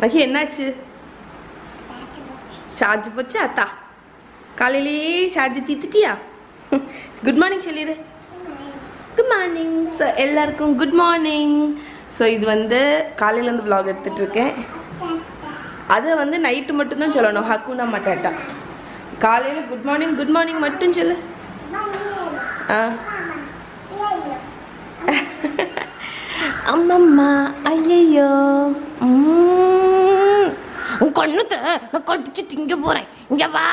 மகி என்னாச்சு சார்ஜ் போச்சு அத்தா காலையிலேயே சார்ஜ் தீத்துட்டியா குட் மார்னிங் சொல்லிடு குட் மார்னிங் ஸோ எல்லாருக்கும் குட் மார்னிங் ஸோ இது வந்து காலையிலேருந்து vlog எடுத்துட்டு இருக்கேன் அதை வந்து நைட்டு மட்டும்தான் சொல்லணும் ஹக்குனா மட்டாட்டா காலையில் குட் மார்னிங் குட் மார்னிங் மட்டும் சொல்லு ஆ அம்மம்மா ஐயையோ உம். உன் கண்ணுத்த நான் கடிச்சு திங்க போறேன் இங்க வா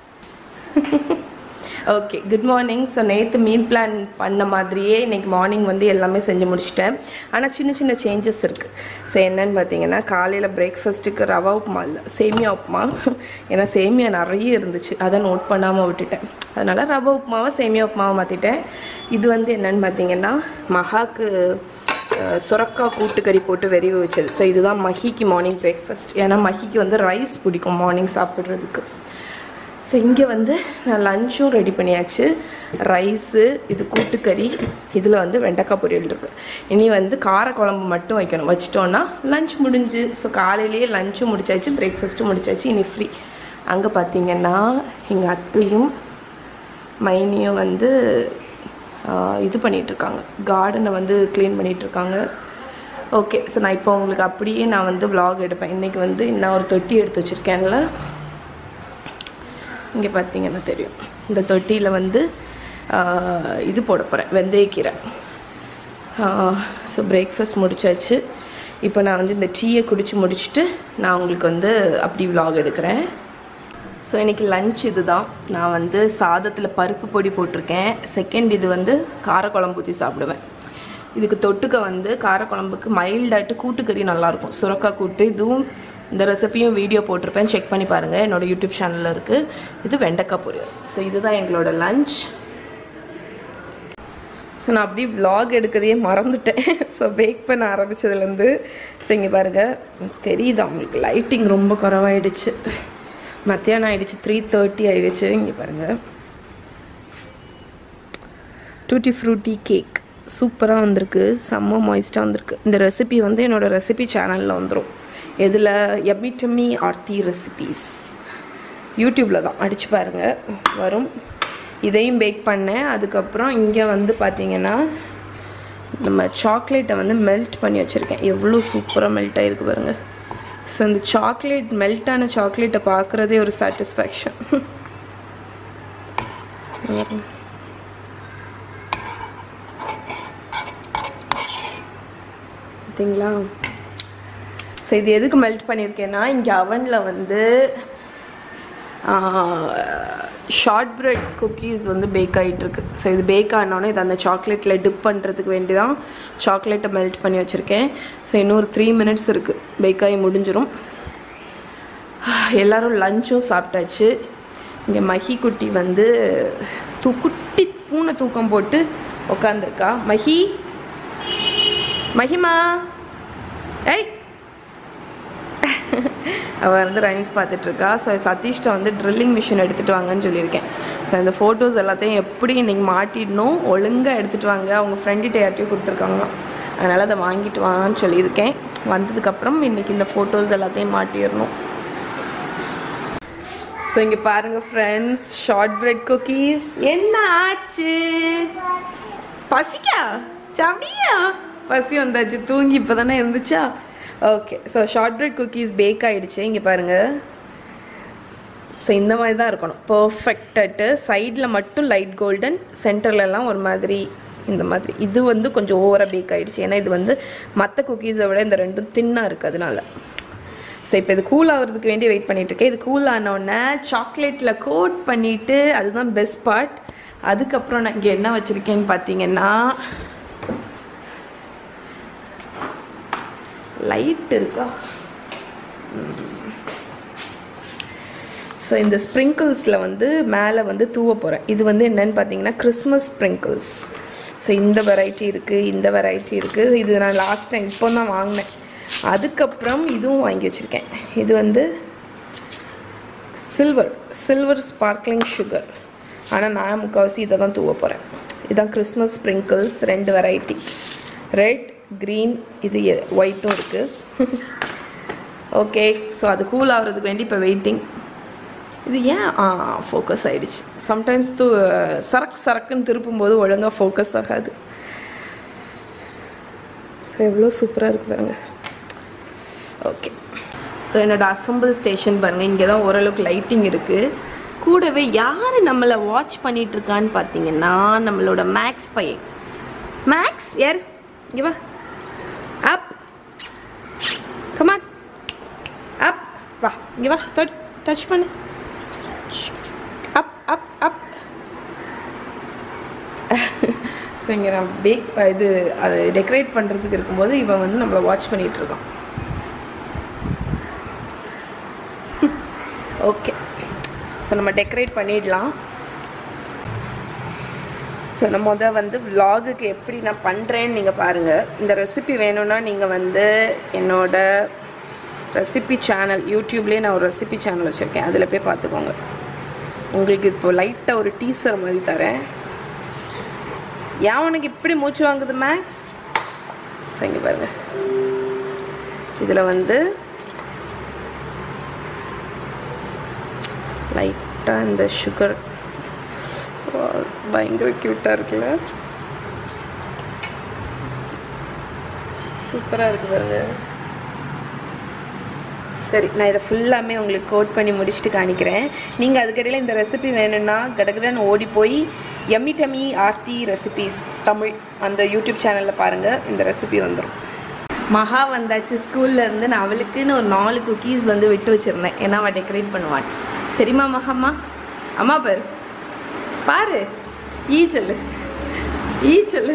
ஓகே குட் மார்னிங் ஸோ நேற்று மீல் பிளான் பண்ண மாதிரியே இன்னைக்கு மார்னிங் வந்து எல்லாமே செஞ்சு முடிச்சிட்டேன் ஆனால் சின்ன சின்ன சேஞ்சஸ் இருக்குது ஸோ என்னன்னு பார்த்தீங்கன்னா காலையில் பிரேக்ஃபாஸ்ட்டுக்கு ரவா உப்புமா இல்லை சேமியா உப்புமா ஏன்னா சேமியா நிறைய இருந்துச்சு அதை நோட் பண்ணாமல் விட்டுட்டேன் அதனால் ரவா உப்புமாவை சேமியா உப்புமாவை மாற்றிட்டேன் இது வந்து என்னன்னு பார்த்தீங்கன்னா மகாக்கு அஹ், சுரக்காய் கூட்டுக்கறி போட்டு வெறி வச்சது ஸோ இதுதான் மஹிக்கு மார்னிங் பிரேக்ஃபாஸ்ட் ஏன்னா மஹிக்கு வந்து ரைஸ் பிடிக்கும் மார்னிங் சாப்பிட்றதுக்கு ஸோ இங்கே வந்து நான் லஞ்சும் ரெடி பண்ணியாச்சு ரைஸு இது கூட்டுக்கறி இதில் வந்து வெண்டைக்காய் பொரியல் இருக்குது இனி வந்து காரக்குழம்பு மட்டும் வைக்கணும் வச்சிட்டோன்னா லஞ்ச் முடிஞ்சு ஸோ காலையிலேயே லஞ்சும் முடிச்சாச்சு பிரேக்ஃபாஸ்ட்டும் முடிச்சாச்சு இனி ஃப்ரீ அங்கே பார்த்தீங்கன்னா எங்கள் அத்தையும் மைனியும் வந்து ஆஹ், இது பண்ணிகிட்ருக்காங்க கார்டனை வந்து க்ளீன் பண்ணிகிட்ருக்காங்க ஓகே ஸோ நான் இப்போ உங்களுக்கு அப்படியே நான் வந்து vlog எடுப்பேன் இன்றைக்கி வந்து இன்னும் ஒரு தொட்டி எடுத்து வச்சுருக்கேன்ல இங்கே பார்த்தீங்கன்னா தெரியும் இந்த தொட்டியில் வந்து ஆஹ், இது போட போகிறேன் வெந்தயக்கீரை ஸோ பிரேக்ஃபாஸ்ட் முடிச்சாச்சு இப்போ நான் வந்து இந்த டீயை குடிச்சு முடிச்சுட்டு நான் உங்களுக்கு வந்து அப்படி vlog எடுக்கிறேன் ஸோ இன்றைக்கி லஞ்ச் இதுதான் நான் வந்து சாதத்தில் பருப்பு பொடி போட்டிருக்கேன் செகண்ட் இது வந்து காரக்குழம்பு ஊற்றி சாப்பிடுவேன் இதுக்கு தொட்டுக்க வந்து காரக்குழம்புக்கு மைல்டாட்டு கூட்டுக்கறி நல்லாயிருக்கும் சுரக்காய் கூட்டு இதுவும் இந்த ரெசிபியும் வீடியோ போட்டிருப்பேன் செக் பண்ணி பாருங்கள் என்னோடய யூடியூப் சேனலில் இருக்குது இது வெண்டைக்காய் பொரியல் ஸோ இதுதான் எங்களோட லஞ்ச் ஸோ நான் அப்படியே vlog எடுக்கிறதையே மறந்துட்டேன் ஸோ பேக் பண்ண ஆரம்பிச்சதுலேருந்து ஸோ இங்கே பாருங்கள் தெரியுதா உங்களுக்கு லைட்டிங் ரொம்ப குறவாயிடுச்சு மத்தியானம் ஆயிடுச்சு த்ரீ தேர்ட்டி ஆயிடுச்சு இங்கே பாருங்கள் டூட்டி ஃப்ரூட்டி கேக் சூப்பராக வந்திருக்கு செம்ம மாய்ஸ்டாக வந்திருக்கு இந்த ரெசிபி வந்து என்னோடய ரெசிபி சேனலில் வந்துடும் எதில் எம்மி டம்மி ஆர்த்தி ரெசிபீஸ் யூடியூப்பில் தான் அடிச்சு பாருங்கள் வரும் இதையும் பேக் பண்ணேன் அதுக்கப்புறம் இங்கே வந்து பார்த்தீங்கன்னா நம்ம சாக்லேட்டை வந்து மெல்ட் பண்ணி வச்சுருக்கேன் எவ்வளோ சூப்பராக மெல்ட் ஆகிருக்கு பாருங்க ஸோ இந்த சாக்லேட் மெல்ட் ஆன சாக்லேட்டை பார்க்குறதே ஒரு சாட்டிஸ்ஃபேக்ஷன் பார்த்தீங்களா ஸோ இது எதுக்கு மெல்ட் பண்ணியிருக்கேன்னா இங்கே அவனில் வந்து ஷார்ட் பிரெட் குக்கீஸ் வந்து பேக் ஆகிட்டுருக்கு ஸோ இது பேக் ஆனோடனே இது அந்த சாக்லேட்டில் டிப் பண்ணுறதுக்கு வேண்டி தான் சாக்லேட்டை மெல்ட் பண்ணி வச்சுருக்கேன் ஸோ இன்னொரு த்ரீ மினிட்ஸ் இருக்குது பேக் ஆகி முடிஞ்சிரும் எல்லாரும் லஞ்சும் சாப்பிட்டாச்சு இங்கே மஹி குட்டி வந்து தூ குட்டி பூனை தூக்கம் போட்டு உக்காந்துருக்கா மஹி மஹிமா ஏய் அவள் வந்து ரைம்ஸ் பார்த்துட்ருக்கா ஸோ சதீஷ்ட வந்து ட்ரில்லிங் மிஷின் எடுத்துகிட்டு வாங்கன்னு சொல்லியிருக்கேன் ஸோ இந்த ஃபோட்டோஸ் எல்லாத்தையும் எப்படி இன்றைக்கி மாட்டிடணும் ஒழுங்காக எடுத்துகிட்டு வாங்க அவங்க ஃப்ரெண்டுகிட்ட யார்ட்டையும் கொடுத்துருக்காங்க அதனால் அதை வாங்கிட்டு வாங்கன்னு சொல்லியிருக்கேன் வந்ததுக்கப்புறம் இன்றைக்கி இந்த ஃபோட்டோஸ் எல்லாத்தையும் மாட்டிடணும் ஸோ இங்கே பாருங்கள் ஃப்ரெண்ட்ஸ் ஷார்ட் பிரெட் குக்கீஸ் என்ன ஆச்சு பசிக்கா சாப்பிடியா பசி வந்தாச்சு தூங்கி இப்போ தானே இருந்துச்சா okay so shortbread cookies bake ஆகிடுச்சு இங்கே பாருங்கள் ஸோ இந்த மாதிரி தான் இருக்கணும் பர்ஃபெக்டட்டு சைடில் மட்டும் லைட் கோல்டன் சென்டர்லலாம் ஒரு மாதிரி இந்த மாதிரி இது வந்து கொஞ்சம் ஓவராக பேக் ஆகிடுச்சு ஏன்னா இது வந்து மற்ற குக்கீஸை விட இந்த ரெண்டும் தின்னாக இருக்குது அதனால ஸோ இப்போ இது கூல் ஆகிறதுக்கு வேண்டி வெயிட் பண்ணிட்டு இருக்கேன் இது கூல் ஆனோடனே சாக்லேட்டில் கோட் பண்ணிவிட்டு அதுதான் பெஸ்ட் பார்ட் அதுக்கப்புறம் நான் இங்கே என்ன வச்சுருக்கேன்னு பார்த்தீங்கன்னா லைட் இருக்கா ஸோ இந்த ஸ்ப்ரிங்கிள்ஸில் வந்து மேலே வந்து தூவ போகிறேன் இது வந்து என்னன்னு பார்த்தீங்கன்னா கிறிஸ்மஸ் ஸ்ப்ரிங்கிள்ஸ் ஸோ இந்த வெரைட்டி இருக்குது இந்த வெரைட்டி இருக்குது இது நான் லாஸ்ட் டைம் இப்போ தான் வாங்கினேன் அதுக்கப்புறம் இதுவும் வாங்கி வச்சுருக்கேன் இது வந்து சில்வர் சில்வர் ஸ்பார்க்லிங் சுகர் ஆனால் நான் முக்கால்வாசி இதை தான் தூவ போகிறேன் இதுதான் கிறிஸ்மஸ் ஸ்ப்ரிங்கிள்ஸ் ரெண்டு வெரைட்டி ரெட் க்ரீன் இது ஒயிட்டும் இருக்குது ஓகே ஸோ அது கூல் ஆகிறதுக்கு வேண்டி இப்போ வெயிட்டிங் இது ஏன் ஆ ஃபோக்கஸ் ஆயிடுச்சு சம்டைம்ஸ் தூ சரக்கு சரக்குன்னு திருப்பும்போது ஒழுங்காக ஃபோக்கஸ் ஆகாது ஸோ எவ்வளோ சூப்பராக இருக்கு பாருங்க ஓகே ஸோ என்னோட அசம்பிள் ஸ்டேஷன் பாருங்க இங்கே தான் ஓரளவுக்கு லைட்டிங் இருக்குது கூடவே யார் நம்மளை வாட்ச் பண்ணிட்டு இருக்கான்னு பார்த்தீங்கன்னா நம்மளோட மேக்ஸ் பையன் மேக்ஸ் யார் இங்கே வா அப் கமான் அப் வா இங்கே வா தொட் டச் பண்ணு அப் அப் அப் ஸோ இங்கே நான் பேக் இது அதை டெக்கரேட் பண்ணுறதுக்கு இருக்கும்போது இவன் வந்து நம்மளை வாட்ச் பண்ணிகிட்டு இருக்கான் ஓகே ஸோ நம்ம டெக்கரேட் பண்ணிடலாம் ஸோ நான் முத வந்து vlog-க்கு எப்படி நான் பண்ணுறேன்னு நீங்கள் பாருங்கள் இந்த ரெசிபி வேணும்னா நீங்கள் வந்து என்னோட ரெசிபி சேனல் யூடியூப்லேயே நான் ஒரு ரெசிபி சேனல் வச்சுருக்கேன் அதில் போய் பார்த்துக்கோங்க உங்களுக்கு இப்போ லைட்டாக ஒரு டீசர் மாதிரி தரேன் ஏன் உனக்கு இப்படி மூச்சு வாங்குது மேக்ஸ் ஸோ இங்கே பாருங்க இதில் வந்து லைட்டாக இந்த சுகர் பயங்கர க்யூட்டாக இருக்குல்ல சூப்பராக இருக்கு பாருங்க சரி நான் இதை ஃபுல்லாமே உங்களுக்கு கோட் பண்ணி முடிச்சுட்டு காணிக்கிறேன் நீங்கள் அதுக்கடையில் இந்த ரெசிபி வேணும்னா கடகடன்னு ஓடி போய் yummy tummy Aarthi recipes Tamil அந்த யூடியூப் சேனலில் பாருங்கள் இந்த ரெசிபி வந்துடும் மகா வந்தாச்சு ஸ்கூல்ல இருந்து நான் அவளுக்குன்னு ஒரு நாலு குக்கீஸ் வந்து விட்டு வச்சிருந்தேன் ஏன்னா அவள் டெக்கரேட் பண்ணுவான் தெரியுமா மகாம்மா அம்மா பாரு பாரு ஈ சொல்லு ஈ சொல்லு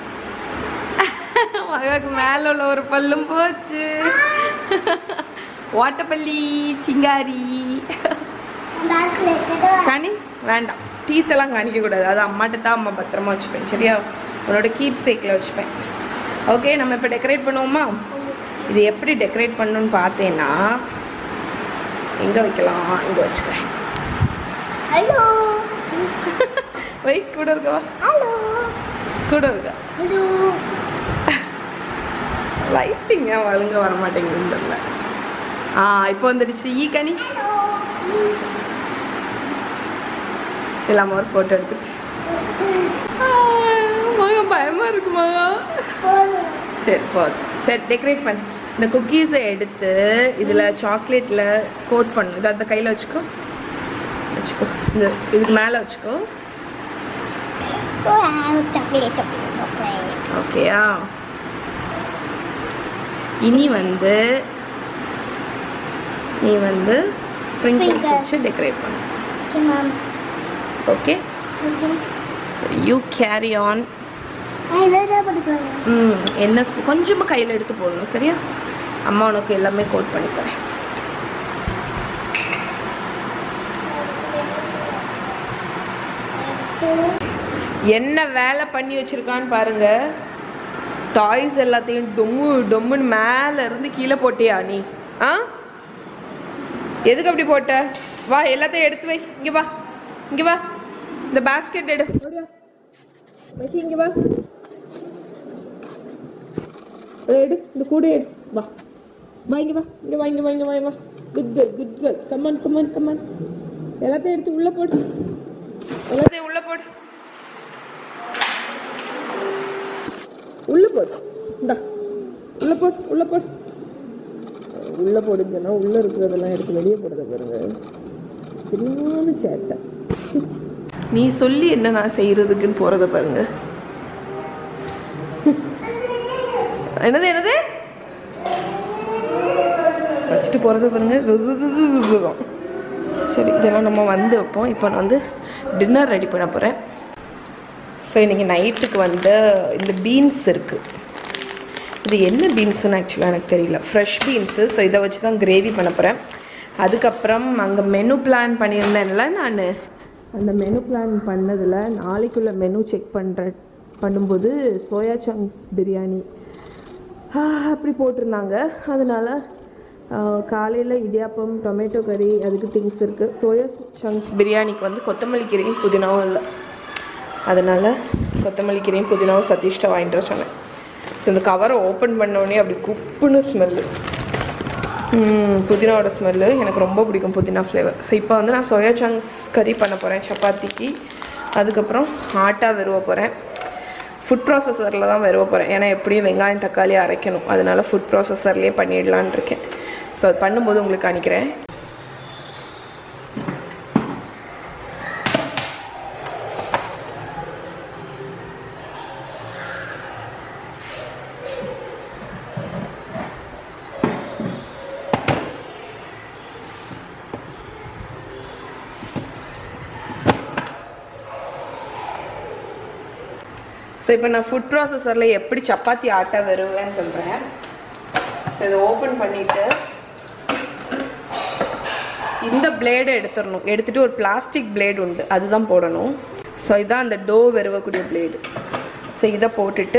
மகாக்கு மேல உள்ள ஒரு பல்லும் போச்சு ஓட்டப்பள்ளி சிங்காரி காணி வேண்டாம் டீத்தெல்லாம் காணிக்க கூடாது அது அம்மாட்ட தான் அம்மா பத்திரமா வச்சுப்பேன் சரியா உன்னோட கீப் சேக்கில் வச்சுப்பேன் ஓகே நம்ம இப்போ டெக்கரேட் பண்ணுவோமா இது எப்படி டெக்கரேட் பண்ணணும்னு பார்த்தேன்னா எங்கே வைக்கலாம் இங்கே வச்சுக்கிறேன் ஹலோ வெயிட் கூட இருக்கவா ஹலோ கூட இருக்கா ஹலோ லைட்டிங் ஏன் ஒழுங்க வர மாட்டேங்குதுன்னு தெரியல ஆ இப்போ வந்துடுச்சு ஈ கனி இல்லாம ஒரு ஃபோட்டோ எடுத்துட்டு ஆ, மகா பயமா இருக்கு மகா போதும் சரி போதும் சரி டெக்கரேட் பண்ணு இந்த குக்கீஸை எடுத்து இதில் சாக்லேட்டில் கோட் பண்ணு இதை அந்த கையில் வச்சுக்கோ வச்சுக்கோ இந்த இதுக்கு மேலே வச்சுக்கோ சாக்லேட் சாக்லேட் சாக்லேட் ஓகேயா இனி வந்து நீ வந்து ஸ்ப்ரிங்கிள்ஸ் Sprinkle. வச்சு டெக்கரேட் பண்ணு okay ma'am okay okay so you carry on நான் இதை தான் படிக்கலாம் ம் என்ன sp- கொஞ்சமா கையில் எடுத்து போடணும் சரியா அம்மா உனக்கு எல்லாமே கோட் பண்ணி தரேன் என்ன வேலை பண்ணி வச்சிருக்கான்னு பாருங்க டாய்ஸ் எல்லாத்தையும் டொம்மு டொம்முன்னு மேல இருந்து கீழே போட்டியா நீ ஆ எதுக்கு அப்படி போட்ட வா எல்லாத்தையும் எடுத்து வை இங்க வா இங்க வா இந்த பாஸ்கெட் எடு ஓடியா மகி இங்க வா அதை எடு இந்த கூடை எடு வா வா இங்க வா இங்க வா இங்க வா இங்க வா இங்க வா good girl good girl come on come on come on எல்லாத்தையும் எடுத்து உள்ள போடு எல்லாத்தையும் உள்ள போடு உள்ள போடு இந்தா உள்ள போடு உள்ள போடு உள்ள போடுங்கன்னா உள்ள இருக்கிறதெல்லாம் எடுத்து வெளியே போடுறத பாருங்க சரியான சேட்டை நீ சொல்லி என்ன நான் செய்யறதுக்குன்னு போறத பாருங்க என்னது என்னது வச்சுட்டு போகிறத பாருங்க வு- வு- வு- வு- வு- வு- சரி இதெல்லாம் நம்ம வந்து வைப்போம் இப்போ நான் வந்து டின்னர் ரெடி பண்ண போகிறேன் ஸோ இன்றைக்கி நைட்டுக்கு வந்து இந்த பீன்ஸ் இருக்குது இது என்ன பீன்ஸுன்னு ஆக்சுவலாக எனக்கு தெரியல ஃப்ரெஷ் பீன்ஸு ஸோ இதை வச்சு தான் கிரேவி பண்ண போகிறேன் அதுக்கப்புறம் அங்கே மெனு பிளான் பண்ணியிருந்தேன்ல நான் அந்த மெனு பிளான் பண்ணதில் நாளைக்குள்ள மெனு செக் பண்ணுற பண்ணும்போது சோயா சங்க்ஸ் பிரியாணி ஆஹ், அப்படி போட்டிருந்தாங்க அதனால காலையில் இடியாப்பம் டொமேட்டோ கறி அதுக்கு திங்ஸ் இருக்குது சோயா சங்க்ஸ் பிரியாணிக்கு வந்து கொத்தமல்லி கீரையும் புதினாவும் இல்லை அதனால் கொத்தமல்லி கீரையும் புதினாவும் சதீஷ்ட வாங்கிட்டு வர சொன்னேன் ஸோ இந்த கவரை ஓப்பன் பண்ணோடனே அப்படி குப்புன்னு ஸ்மெல்லு ம், புதினாவோட ஸ்மெல்லு எனக்கு ரொம்ப பிடிக்கும் புதினா ஃப்ளேவர் ஸோ இப்போ வந்து நான் சோயா சங்க்ஸ் கறி பண்ண போகிறேன் சப்பாத்திக்கு அதுக்கப்புறம் ஆட்டா வெறுவ போகிறேன் ஃபுட் ப்ராசஸரில் தான் வெறுவ போகிறேன் ஏன்னா எப்படியும் வெங்காயம் தக்காளி அரைக்கணும் அதனால ஃபுட் ப்ராசஸர்லேயே பண்ணிடலான்னு இருக்கேன் ஸோ அது பண்ணும்போது உங்களுக்கு காணிக்கிறேன் ஸோ இப்போ நான் ஃபுட் ப்ராசஸரில் எப்படி சப்பாத்தி ஆட்டா வருவேன்னு சொல்கிறேன் ஸோ இதை ஓப்பன் பண்ணிவிட்டு இந்த பிளேடை எடுத்துடணும் எடுத்துட்டு ஒரு பிளாஸ்டிக் பிளேடு உண்டு அதுதான் போடணும் ஸோ இதான் அந்த டோ வெறுவக்கூடிய பிளேடு ஸோ இதை போட்டுட்டு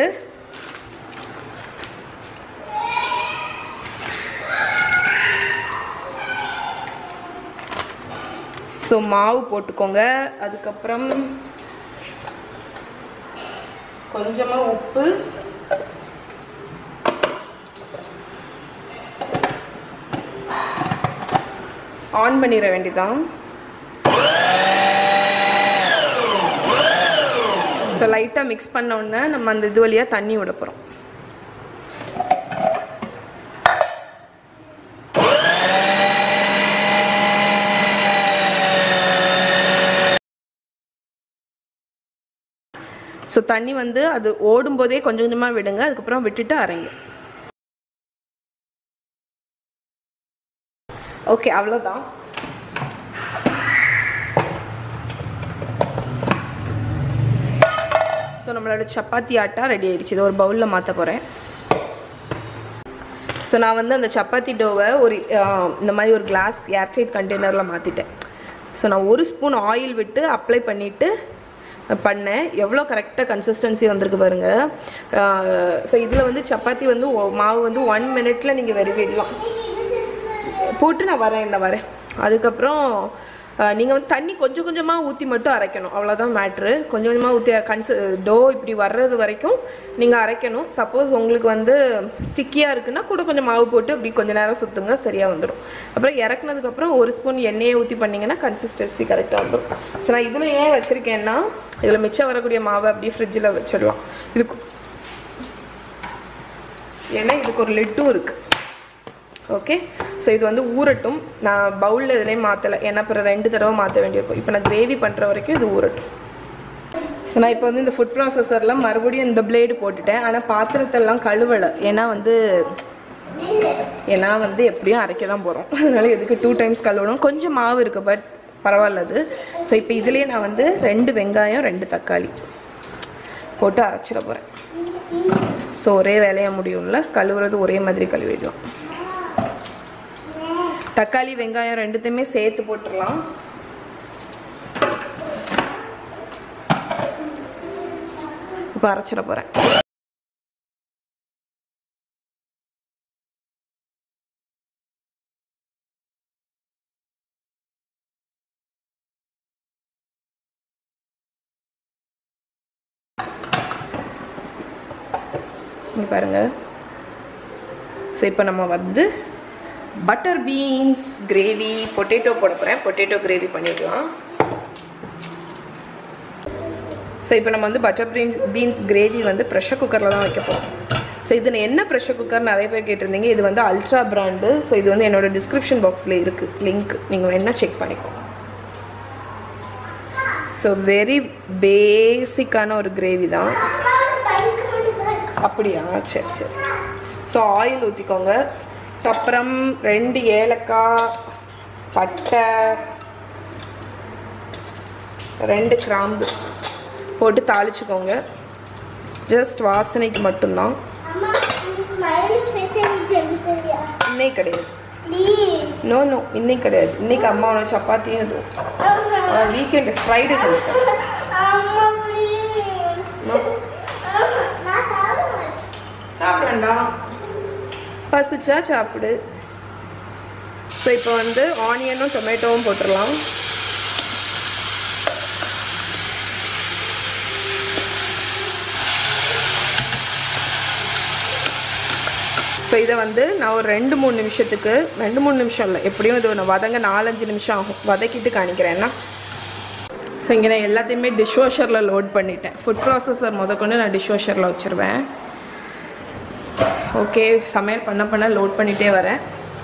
ஸோ மாவு போட்டுக்கோங்க அதுக்கப்புறம் கொஞ்சமா உப்பு ஆன் பண்ணிட வேண்டியதான் ஸோ லைட்டாக மிக்ஸ் பண்ண உடனே நம்ம அந்த இது வழியாக தண்ணி விட போகிறோம் ஸோ தண்ணி வந்து அது ஓடும்போதே கொஞ்சம் கொஞ்சமாக விடுங்க அதுக்கப்புறம் விட்டுட்டு அரைங்க ஓகே அவ்வளோதான் ஸோ நம்மளோட சப்பாத்தி ஆட்டா ரெடி ஆயிடுச்சு இதை ஒரு பவுலில் மாற்ற போகிறேன் ஸோ நான் வந்து அந்த சப்பாத்தி டோவை ஒரு ஆஹ், இந்த மாதிரி ஒரு கிளாஸ் ஏர்டைட் கண்டெய்னரில் மாற்றிட்டேன் ஸோ நான் ஒரு ஸ்பூன் ஆயில் விட்டு அப்ளை பண்ணிவிட்டு பண்ணேன் எவ்வளோ கரெக்டாக கன்சிஸ்டன்சி வந்திருக்கு பாருங்க ஸோ இதில் வந்து சப்பாத்தி வந்து ஒ- மாவு வந்து ஒன் மினிட்ல நீங்கள் வெறிவிடலாம் போட்டு நான் வரேன் இந்த வரேன் அதுக்கப்புறம் நீங்கள் வந்து தண்ணி கொஞ்சம் கொஞ்சமாக ஊற்றி மட்டும் அரைக்கணும் அவ்வளோதான் மேட்ரு கொஞ்சம் கொஞ்சமாக ஊற்றி கன்ச டோ இப்படி வர்றது வரைக்கும் நீங்கள் அரைக்கணும் சப்போஸ் உங்களுக்கு வந்து ஸ்டிக்கியாக இருக்குன்னா கூட கொஞ்சம் மாவு போட்டு இப்படி கொஞ்ச நேரம் சுற்றுங்க சரியாக வந்துடும் அப்புறம் இறக்குனதுக்கப்புறம் ஒரு ஸ்பூன் எண்ணெயை ஊற்றி பண்ணிங்கன்னா கன்சிஸ்டன்சி கரெக்டாக வந்துடும் ஸோ நான் இதில் ஏன் வச்சுருக்கேன்னா இதில் மிச்சம் வரக்கூடிய மாவை அப்படியே ஃப்ரிட்ஜில் வச்சிடலாம் இதுக்கு ஏன்னா இதுக்கு ஒரு லிட்டும் இருக்குது ஓகே ஸோ இது வந்து ஊறட்டும் நான் பவுலில் இதுலேயும் மாற்றலை ஏன்னா அப்புறம் ரெண்டு தடவை மாற்ற வேண்டியிருக்கும் இப்போ நான் கிரேவி பண்ணுற வரைக்கும் இது ஊறட்டும் ஸோ நான் இப்போ வந்து இந்த ஃபுட் ப்ராசஸரில் மறுபடியும் இந்த பிளேடு போட்டுட்டேன் ஆனால் பாத்திரத்தெல்லாம் கழுவலை ஏன்னா வந்து ஏன்னா வந்து எப்படியும் அரைக்க தான் போகிறோம் அதனால எதுக்கு டூ டைம்ஸ் கழுவணும் கொஞ்சம் மாவு இருக்கு பட் பரவாயில்ல அது ஸோ இப்போ இதுலேயே நான் வந்து ரெண்டு வெங்காயம் ரெண்டு தக்காளி போட்டு அரைச்சிட போகிறேன் ஸோ ஒரே வேலையாக முடியும்ல கழுவுறது ஒரே மாதிரி கழுவிடலாம் தக்காளி வெங்காயம் ரெண்டுத்தையுமே சேர்த்து போட்டுடலாம் இப்போ அரைச்சிட போகிறேன் இங்க பாருங்க ஸோ இப்போ நம்ம வந்து பட்டர் பீன்ஸ் கிரேவி பொட்டேட்டோ போட போகிறேன் பொட்டேட்டோ கிரேவி பண்ணிடலாம் ஸோ இப்போ நம்ம வந்து பட்டர் பீன்ஸ் பீன்ஸ் கிரேவி வந்து ப்ரெஷர் குக்கரில் தான் வைக்க போகிறோம் ஸோ இது என்ன ப்ரெஷர் குக்கர் நிறைய பேர் கேட்டிருந்தீங்க இது வந்து அல்ட்ரா பிராண்டு ஸோ இது வந்து என்னோட டிஸ்கிரிப்ஷன் பாக்ஸில் இருக்குது லிங்க் நீங்கள் வேணா செக் பண்ணிக்கோங்க ஸோ வெரி பேசிக்கான ஒரு கிரேவி தான் அப்படியா சரி சரி ஸோ ஆயில் ஊற்றிக்கோங்க அப்புறம் ரெண்டு ஏலக்காய் பட்டை ரெண்டு கிராம்பு போட்டு தாளிச்சுக்கோங்க ஜஸ்ட் வாசனைக்கு மட்டும்தான் அம்மா ஸ்மைலி ஃபேஸ் எனக்கு தெரியா இன்னைக்கு கிடையாது ப்ளீஸ் நோ நோ இன்னைக்கு கிடையாது இன்னைக்கு அம்மாவோட சப்பாத்தியும் இது வீக்கெண்ட் ஃப்ரைடே சொல்லிட்டேன் அம்மா ப்ளீஸ் நான் சாப்பிட மாட்டேன் சாப்பிட வேண்டாம் பசிச்சா சாப்பிடு ஸோ இப்போ வந்து ஆனியனும் டொமேட்டோவும் போட்டுடலாம் ஸோ இதை வந்து நான் ஒரு ரெண்டு மூணு நிமிஷத்துக்கு ரெண்டு மூணு நிமிஷம் இல்லை எப்படியும் இது நான் வதங்க நாலஞ்சு நிமிஷம் ஆகும் வதக்கிட்டு காணிக்கிறேன் என்ன ஸோ இங்கே நான் எல்லாத்தையுமே டிஷ் வாஷரில் லோட் பண்ணிட்டேன் ஃபுட் ப்ராசஸர் முதற்கொண்டு நான் டிஷ் வாஷரில் வச்சுருவேன் ஓகே சமையல் பண்ண பண்ண லோட் பண்ணிகிட்டே வரேன்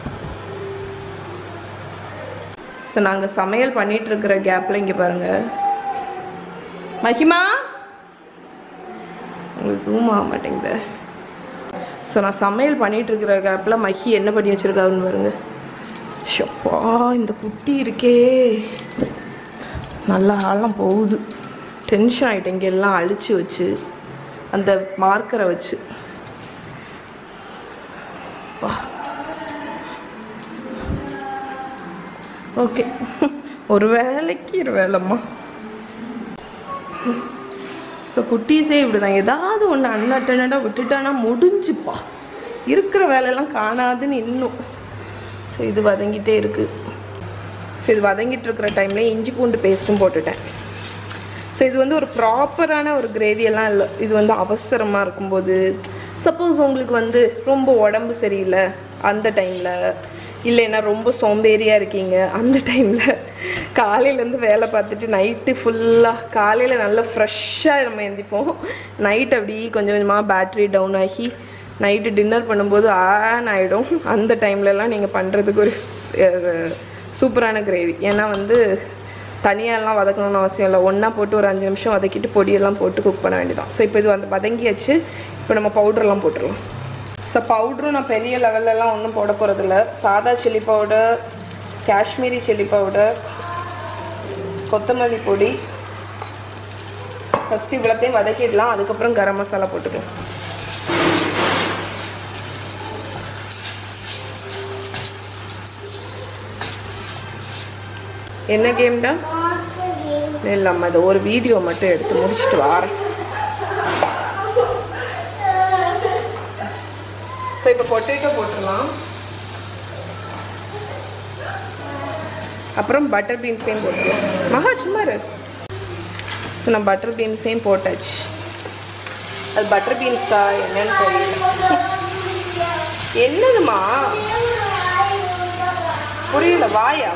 ஸோ நாங்கள் சமையல் பண்ணிட்டு இருக்கிற கேப்பில் இங்கே பாருங்கள் மஹிமா உங்களுக்கு ஜூம் ஆக மாட்டேங்குது ஸோ நான் சமையல் பண்ணிட்டு இருக்கிற கேப்பில் மஹி என்ன பண்ணி வச்சுருக்காருன்னு பாருங்க ஷப்பா இந்த குட்டி இருக்கே நல்லா ஆழம் போகுது டென்ஷன் ஆகிட்டேன் இங்கே எல்லாம் அழிச்சு வச்சு அந்த மார்க்கரை வச்சு வா ஓகே ஒரு வேலைக்கு இரு வேலைம்மா ஸோ குட்டீஸே இப்படி தான் ஏதாவது ஒன்று அன்அட்டண்டாக விட்டுட்டானா முடிஞ்சுப்பா இருக்கிற வேலையெல்லாம் காணாதுன்னு இன்னும் ஸோ இது வதங்கிட்டே இருக்குது ஸோ இது வதங்கிட்டு இருக்கிற டைமில் இஞ்சி பூண்டு பேஸ்ட்டும் போட்டுட்டேன் ஸோ இது வந்து ஒரு ப்ராப்பரான ஒரு கிரேவியெல்லாம் இல்லை இது வந்து அவசரமாக இருக்கும்போது சப்போஸ் உங்களுக்கு வந்து ரொம்ப உடம்பு சரியில்லை அந்த டைமில் இல்லைன்னா ரொம்ப சோம்பேறியாக இருக்கீங்க அந்த டைமில் காலையிலேருந்து வேலை பார்த்துட்டு நைட்டு ஃபுல்லாக காலையில் நல்லா ஃப்ரெஷ்ஷாக நம்ம எந்திப்போம் நைட் அப்படி கொஞ்சம் கொஞ்சமாக பேட்ரி டவுன் ஆகி நைட்டு டின்னர் பண்ணும்போது ஆன் ஆகிடும் அந்த டைம்லலாம் நீங்கள் பண்ணுறதுக்கு ஒரு ஸ்- சூப்பரான கிரேவி ஏன்னா வந்து தனியாலாம் வதக்கணும்னு அவசியம் இல்லை ஒன்றா போட்டு ஒரு அஞ்சு நிமிஷம் வதக்கிட்டு பொடியெல்லாம் போட்டு குக் பண்ண வேண்டியதான் ஸோ இப்போ இது வந்து வதங்கியாச்சு இப்போ நம்ம பவுடர்லாம் போட்டுடலாம் ஸோ பவுடரும் நான் பெரிய லெவல்லலாம் ஒன்றும் போட போகிறதில்ல சாதா chilli powder Kashmiri chilli powder கொத்தமல்லி பொடி ஃபஸ்ட்டு இவ்வளோத்தையும் வதக்கிடலாம் அதுக்கப்புறம் கரம் மசாலா போட்டுக்கலாம் என்ன கேம்டா இல்லைம்மா இது ஒரு வீடியோ மட்டும் எடுத்து முடிச்சுட்டு வாரேன் ஸோ இப்போ பொட்டேட்டோ போட்டுடலாம் அப்புறம் பட்டர் பீன்ஸையும் போட்டுருவோம் மகா சும்மா இரு ஸோ நான் பட்டர் பீன்ஸையும் போட்டாச்சு அது பட்டர் பீன்ஸா என்னன்னு தெரியல என்னதுமா புரியல வாயா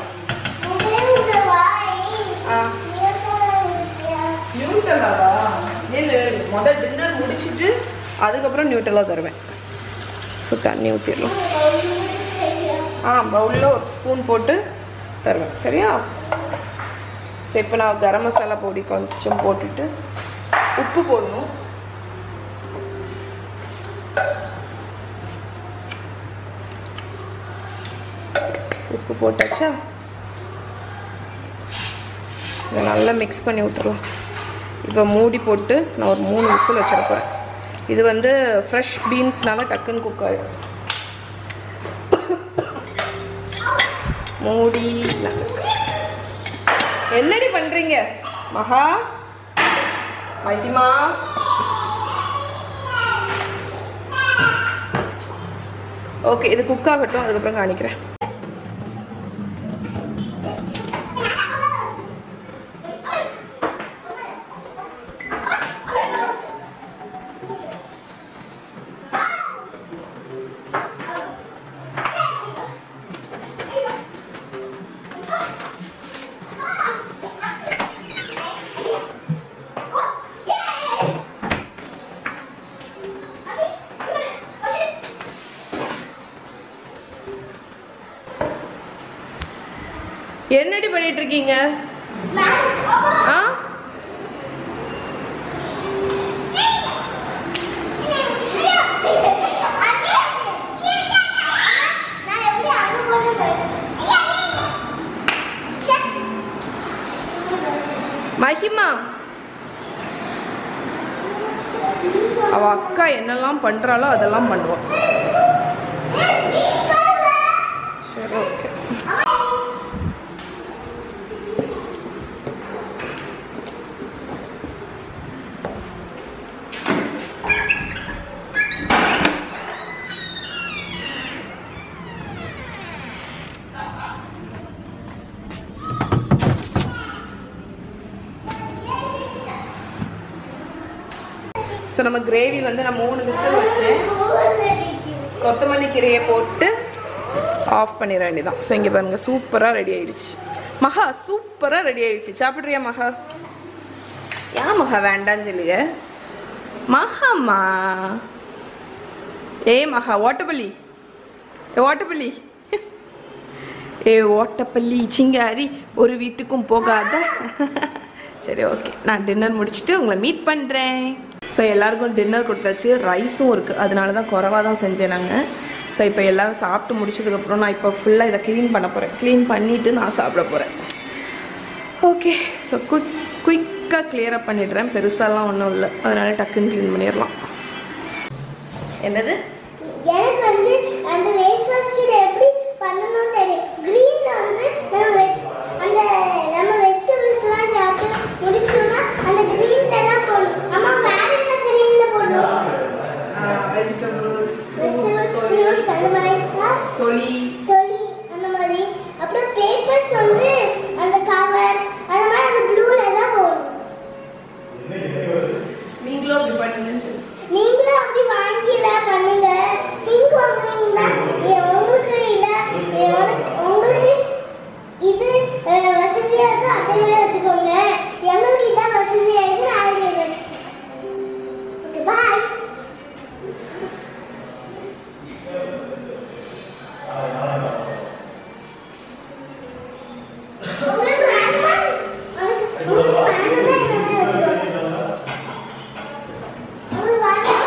ஆ நியூட்டலாவா இல்லை முதல் டின்னர் முடிச்சிட்டு அதுக்கப்புறம் நியூட்டலா தருவேன் ஸோ தண்ணி ஊற்றிடலாம் ஆ பவுலில் ஒரு ஸ்பூன் போட்டு தருவேன் சரியா ஸோ இப்போ நான் கரம் மசாலா பொடி கொஞ்சம் போட்டுட்டு உப்பு போடணும் உப்பு போட்டாச்சா இதை நல்லா மிக்ஸ் பண்ணி விட்டுருலாம் இப்போ மூடி போட்டு நான் ஒரு மூணு விசில் வச்சிருப்பேன் இது வந்து ஃப்ரெஷ் பீன்ஸ்னால டக்குன்னு குக் ஆகிடும் மூடி என்னடி பண்றீங்க மகா மகிமா ஓகே இது குக் ஆகட்டும் அதுக்கப்புறம் காணிக்கிறேன் என்னடி பண்ணிட்டு இருக்கீங்க ஆ மகிமா அவ அக்கா என்னெல்லாம் பண்றாளோ அதெல்லாம் பண்ணுவான் சரி ஓகே ஸோ நம்ம கிரேவி வந்து நான் மூணு விசில் வச்சு கொத்தமல்லி கீரையை போட்டு ஆஃப் பண்ணிட வேண்டியதான் ஸோ இங்கே பாருங்க சூப்பராக ரெடி ஆயிடுச்சு மகா சூப்பராக ரெடி ஆயிடுச்சு சாப்பிட்றியா மகா ஏன் மகா வேண்டான்னு சொல்லுங்க மகாமா ஏ மகா ஓட்டப்பள்ளி ஏ ஓட்டப்பள்ளி ஏ ஓட்டப்பள்ளி சிங்காரி ஒரு வீட்டுக்கும் போகாத சரி ஓகே நான் டின்னர் முடிச்சுட்டு உங்களை மீட் பண்ணுறேன் ஸோ எல்லாருக்கும் டின்னர் கொடுத்தாச்சு ரைஸும் இருக்குது அதனால தான் குறவாக தான் செஞ்சேன் நாங்கள் ஸோ இப்போ எல்லாரும் சாப்பிட்டு முடிச்சதுக்கப்புறம் நான் இப்போ ஃபுல்லாக இதை க்ளீன் பண்ண போகிறேன் க்ளீன் பண்ணிவிட்டு நான் சாப்பிட போகிறேன் ஓகே ஸோ குயிக் குயிக்காக கிளியரப் பண்ணிடுறேன் பெருசாலாம் ஒன்றும் இல்லை அதனால டக்குன்னு க்ளீன் பண்ணிடலாம் என்னது எனக்கு வந்து அந்த வேஸ்ட் பாஸ்கெட் எப்படி பண்ணணும் தெரியும் கிரீன்ல வந்து நம்ம வெஜ் அந்த நம்ம வெஜிடபிள்ஸ்லாம் சாப்பிட்டு முடிச்சோம்னா அந்த கிரீன்ல தான் போடணும் அம்மா வேற என்ன கிரீன்ல போடணும் வெஜிடபிள்ஸ் வெஜிடபிள்ஸ் ஃப்ரூட்ஸ் அந்த மாதிரி தான் தொலி தொலி அந்த மாதிரி அப்புறம் பேப்பர்ஸ் வந்து அந்த கவர் அந்த மாதிரி அந்த ப்ளூல தான் போடணும் நீங்களும் அப்படி பண்ணுங்கன்னு சொல்லு நீங்களும் அப்படி வாங்கி இதான் பண்ணுங்க பிங்க் வாங்குனீங்கன்னா ஏ, உங்களுக்கு இல்ல ஏ, உனக்கு- உங்களுக்கு இது அஹ், வசதியா இருக்கு அதே மாதிரி வச்சுக்கோங்க எங்களுக்கு இதான் வசதியா இருக்கு நாளைக்கு ஓகே பாய் உங்களுக்கு வேணுமா உனக்கு- உங்களுக்கு வேணும்னா என்ன வச்சுக்கோங்க உங்களுக்கு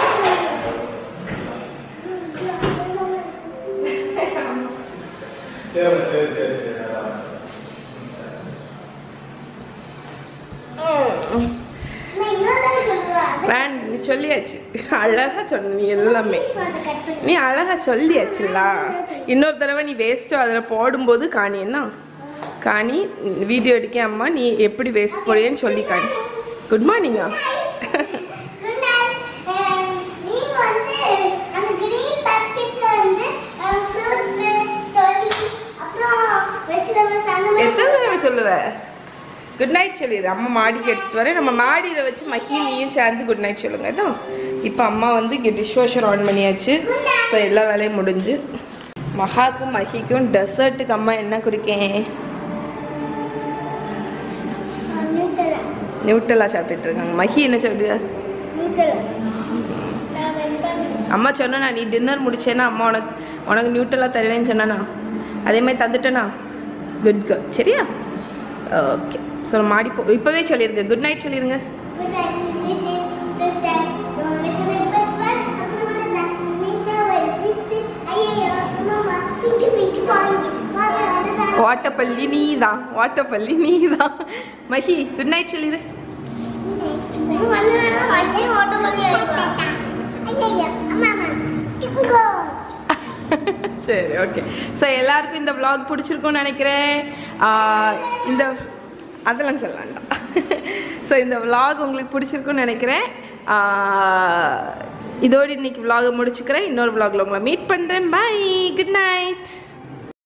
வேணுமா நான் இன்னொரு சொல்லுவேன் வேன் நீ சொல்லியாச்சு அழகா சொன்ன நீ எல்லாமே அதை கட் பண்ணி நீ அழகா சொல்லியாச்சுல்ல இன்னொரு தடவை நீ வேஸ்ட்டோ அதில் போடும்போது காணி என்ன காணி வீடியோ எடுக்க அம்மா நீ எப்படி வேஸ்ட் போடுவேன்னு சொல்லி காணி குட் மார்னிங்கா Good night. Um, நீங்க வந்து அந்த green basketல வந்து um, fruits, தொலி, அப்புறம் vegetables அந்த மாதிரி எத்தனை தடவை சொல்லுவ குட் நைட் சொல்லிடு அம்மா மாடிக்கு எடுத்துட்டு வரேன் நம்ம மாடியில் வச்சு மஹி நீயும் சேர்ந்து குட் நைட் சொல்லுங்க கேட்டோ இப்போ அம்மா வந்து இங்கே டிஷ் வாஷர் ஆன் பண்ணியாச்சு ஸோ எல்லா வேலையும் முடிஞ்சு மகாக்கும் மஹிக்கும் டெசர்ட்டுக்கு அம்மா என்ன குடிக்கேன் ஆ, Nutella. நியூட்டலா சாப்பிட்டுட்டு இருக்காங்க மஹி என்ன சாப்பிடுங்க Nutella. நான் வெண்பம் அம்மா சொன்னா நீ டின்னர் முடிச்சேன்னா அம்மா உனக்கு உனக்கு நியூட்டலா தருவேன்னு சொன்னானா அதே மாதிரி தந்துட்டேனா குட் கேர்ள் சரியா ஓகே ஸோ மாடி போ இப்போவே சொல்லிருங்க குட் நைட் சொல்லிருங்க Good night. It is just that. Don't listen to my best. அப்புறம் வந்து நான் நீங்க ஒரு sweet. ஐயையோ, அம்மா, pink, pink வாங்கி. வாங்க, அதுதான். வாட்டப்பள்ளி நீ தான் வாட்டப்பள்ளி நீ தான் மஹி குட் நைட் சொல்லிடு நீங்க வந்ததுனால வண்டி ஓட்ட முடியாது. ஐயையோ, அம்மா, அம்மா, இங்கோ. சரி ஓகே ஸோ எல்லாருக்கும் இந்த vlog பிடிச்சிருக்கும்னு நினைக்கிறேன் ஆஹ் இந்த அதெல்லாம் சொல்ல வேண்டாம் ஸோ இந்த vlog உங்களுக்கு பிடிச்சிருக்கும்னு நினைக்கிறேன் ஆஹ் இதோடு இன்னைக்கு vlog முடிச்சுக்கிறேன் இன்னொரு vlogல உங்களை மீட் பண்ணுறேன் பை குட் நைட்